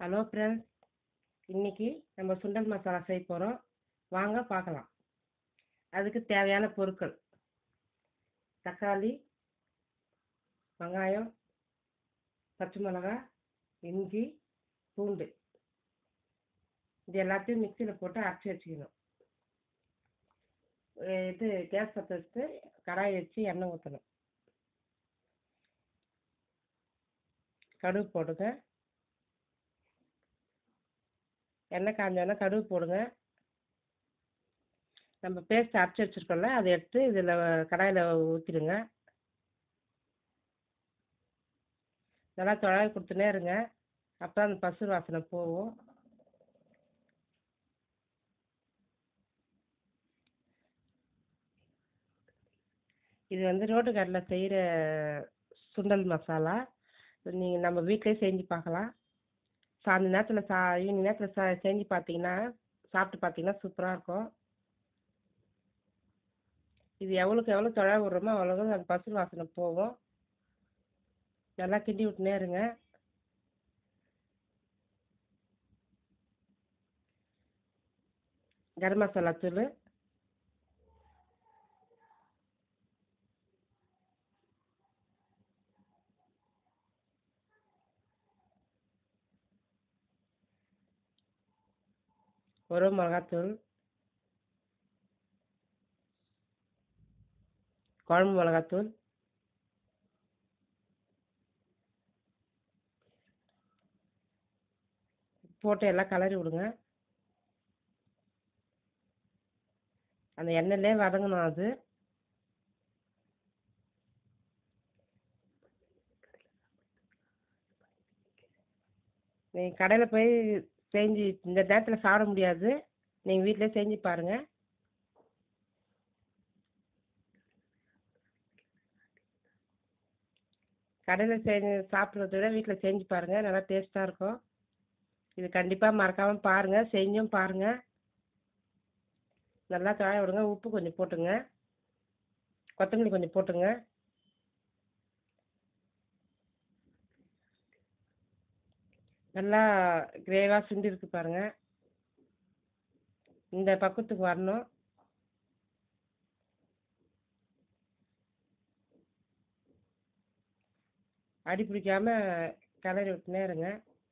hello friends இன்னைக்கு நம்ம சுண்டல் மசாலா செய்ய போகிறோம் வாங்க பார்க்கலாம் அதுக்கு தேவையான பொருட்கள் தக்காளி வெங்காயம் பச்சை மிளகாய் இஞ்சி பூண்டு இது எல்லாத்தையும் மிக்சியில் போட்டு அரைச்சி வச்சுக்கணும் அஹ் இது கேஸ் பற்ற வச்சுட்டு கடாய் வச்சு எண்ணெய் ஊற்றணும் கடுகு போடுங்க எண்ணெய் காஞ்சோன்னா கடுகு போடுங்க நம்ம பேஸ்ட் அரைச்சி வச்சுருக்கோம்ல அதை எடுத்து இதில் கடாயில் ஊற்றிடுங்க நல்லா தொழாய் கொடுத்துனே இருங்க அப்போ அந்த பசு வாசனை போகும் இது வந்து ரோட்டு கடையில் செய்கிற சுண்டல் மசாலா நீங்கள் நம்ம வீட்டிலே செஞ்சு பார்க்கலாம் சாயந்தர நேரத்தில் சா ஈவினிங் நேரத்தில் ச செஞ்சு பார்த்தீங்கன்னா சாப்பிட்டு பார்த்தீங்கன்னா சூப்பராக இருக்கும் இது எவ்வளோக்கு எவ்வளோ தொழா விட்றோமோ அவ்வளோக்கு அந்த பசு வாசனை போகும் நல்லா கிண்டி விட்டுனே இருங்க கரம் மசாலா தூள் ஒரு மிளகாத்தூள் குழம்பு மிளகாத்தூள் போட்டு எல்லாம் கிளறி விடுங்க அந்த எண்ணெயிலே வதங்கணும் அது நீங்கள் கடையில் போய் செஞ்சு இந்த நேரத்தில் சாப்பிட முடியாது நீங்கள் வீட்டிலே செஞ்சு பாருங்கள் கடையில் செஞ்சு சாப்பிட்றத விட வீட்டில் செஞ்சு பாருங்கள் நல்லா டேஸ்ட்டாக இருக்கும் இது கண்டிப்பாக மறக்காமல் பாருங்கள் செஞ்சும் பாருங்கள் நல்லா காய விடுங்க உப்பு கொஞ்சம் போட்டுங்க கொத்தமல்லி கொஞ்சம் போட்டுங்க நல்லா கிரேவாக சுண்டி இருக்கு பாருங்க இந்த பக்குவத்துக்கு வரணும் அடி பிடிக்காம கிளறி விட்டுனே இருங்க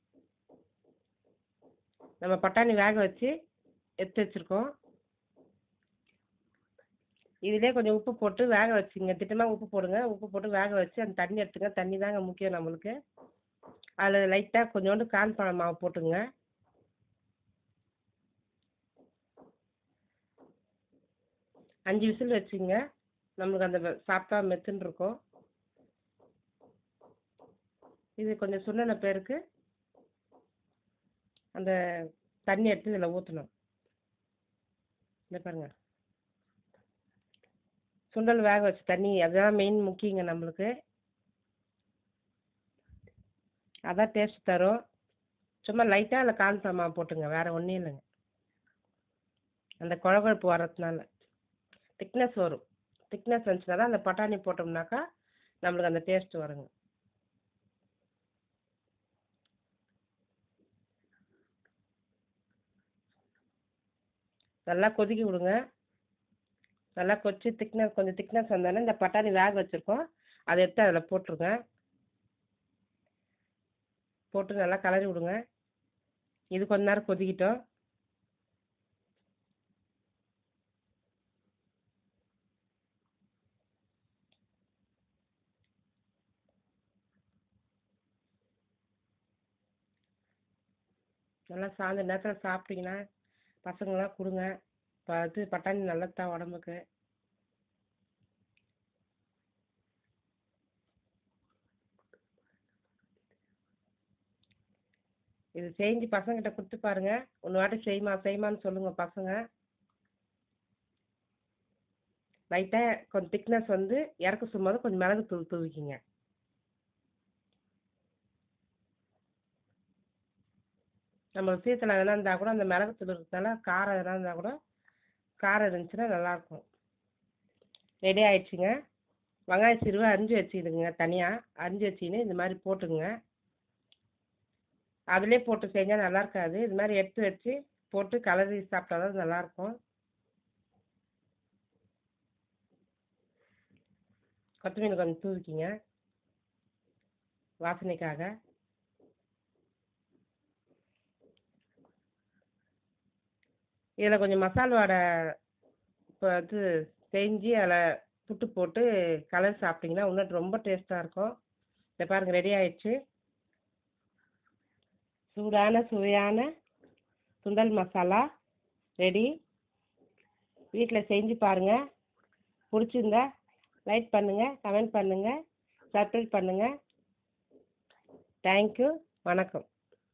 நம்ம பட்டாணி வேக வச்சு எடுத்து வச்சுருக்கோம் இதிலே கொஞ்சம் உப்பு போட்டு வேக வச்சுங்க திட்டமாக உப்பு போடுங்க உப்பு போட்டு வேக வச்சு அந்த தண்ணி எடுத்துங்க தண்ணி தாங்க முக்கியம் நம்மளுக்கு அதில் லைட்டாக கொஞ்சோண்டு கார்ன்ஃப்ளவர் மாவு போட்டுங்க அஞ்சு விசில் வச்சுங்க நம்மளுக்கு அந்த வெ- சாப்பிட்டா மெத்துன்னு இருக்கும் இது கொஞ்சம் சுண்டின பேருக்கு அந்த தண்ணி எடுத்து இதில் ஊற்றணும் இந்த பாருங்க சுண்டல் வேக வச்ச தண்ணி அதுதான் மெயின் முக்கியங்க நம்மளுக்கு அதான் டேஸ்ட் தரும் சும்மா லைட்டாக அதில் கார்ன்ஃப்ளவர் மாவு போட்டுங்க வேறு ஒன்றும் இல்லைங்க அந்த குழகுழப்பு வர்றதுனால திக்னஸ் வரும் திக்னஸ் வந்துச்சுனா தான் அந்த பட்டாணி போட்டோம்னாக்கா நம்மளுக்கு அந்த டேஸ்ட் வருங்க நல்லா கொதிக்க விடுங்க நல்லா கொதிச்சு திக்னஸ் கொஞ்சம் திக்னஸ் வந்தோடனே இந்த பட்டாணி வேக வச்சுருக்கோம் அதை எடுத்து அதில் போட்டுருங்க போட்டு நல்லா கிளறி விடுங்க இது கொஞ்ச நேரம் கொதிக்கட்டும் நல்லா சாயந்தர நேரத்தில் சாப்பிட்டீங்கன்னா பசங்களாம் கொடுங்க ப இது பட்டாணி நல்லது தான் உடம்புக்கு இது செஞ்சு பசங்கிட்ட கொடுத்து பாருங்க ஒன்று வாட்டி செய்யுமா செய்யுமான்னு சொல்லுங்க பசங்க லைட்டாக கொஞ்சம் திக்னஸ் வந்து இறக்க சும்மாது கொஞ்சம் மிளகு தூள் தூவிக்கிங்க நம்ம சீத்தில் எதனா இருந்தால் கூட அந்த மிளகு தூள் இருக்கிறதால காரம் எதனா இருந்தால் கூட காரம் இருந்துச்சுன்னா நல்லாயிருக்கும் ரெடி ஆயிடுச்சுங்க வெங்காய சீருவை அரிஞ்சு வச்சுக்கிடுங்க தனியாக அரிஞ்சு வச்சுக்கின்னு இந்த மாதிரி போட்டுங்க அதிலே போட்டு செஞ்சால் நல்லா இருக்காது இது மாதிரி எடுத்து வச்சு போட்டு கலரி சாப்பிட்டா தான் நல்லாயிருக்கும் கொத்தமல்லி கொஞ்சம் தூவிக்கிங்க வாசனைக்காக இதில் கொஞ்சம் மசால் வடை இப்போ இது செஞ்சு அதில் புட்டு போட்டு கலரி சாப்பிட்டிங்கன்னா இன்னும் ரொம்ப டேஸ்ட்டாக இருக்கும் இதை பாருங்கள் ரெடி ஆயிடுச்சு சூடான சுவையான சுண்டல் மசாலா ரெடி வீட்டில் செஞ்சு பாருங்கள் பிடிச்சிருந்தா லைக் பண்ணுங்கள் கமெண்ட் பண்ணுங்கள் சப்ஸ்கிரைப் பண்ணுங்கள் தேங்க்யூ வணக்கம்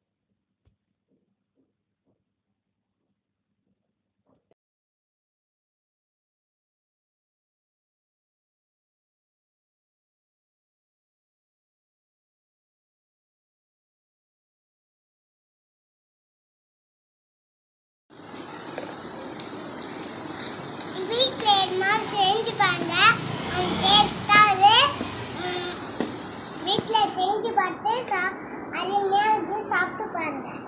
வீட்டில் எதுனா செஞ்சு பாருங்க டேஸ்ட்டாக வீட்டில் செஞ்சு பார்த்து சா அருமையாக இது சாப்பிட்டு பாருங்க